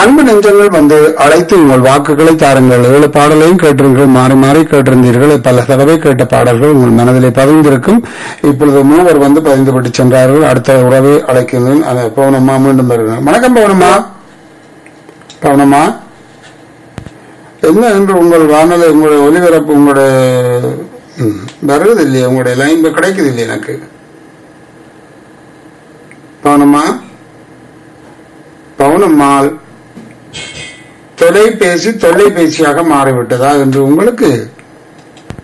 அன்பு நெஞ்சங்கள் வந்து அழைத்து உங்கள் வாக்குகளை தாருங்கள் ஏழு பாடலையும் கேட்டிருங்கள் மாறி மாறி கேட்டிருந்தீர்கள் பல தடவை கேட்ட பாடல்கள் உங்கள் மனதிலே பதிந்திருக்கும் இப்பொழுது மூவர் வந்து பதிந்து விட்டு சென்றார்கள் அடுத்த உறவை அழைக்கின்றேன் அதை பவுனம்மா மீண்டும் வருகிறேன் வணக்கம் பவுனம்மா பவுனம்மா என்ன என்று உங்கள் வானொலி உங்களுடைய ஒலிபரப்பு உங்களுடைய ம், வருவது இல்லையே உங்களுடைய லைன் கிடைக்குது இல்லையே எனக்கு பவுனம்மா பவுனம்மாள் தொலைபேசி தொலைபேசியாக மாறிவிட்டதா என்று உங்களுக்கு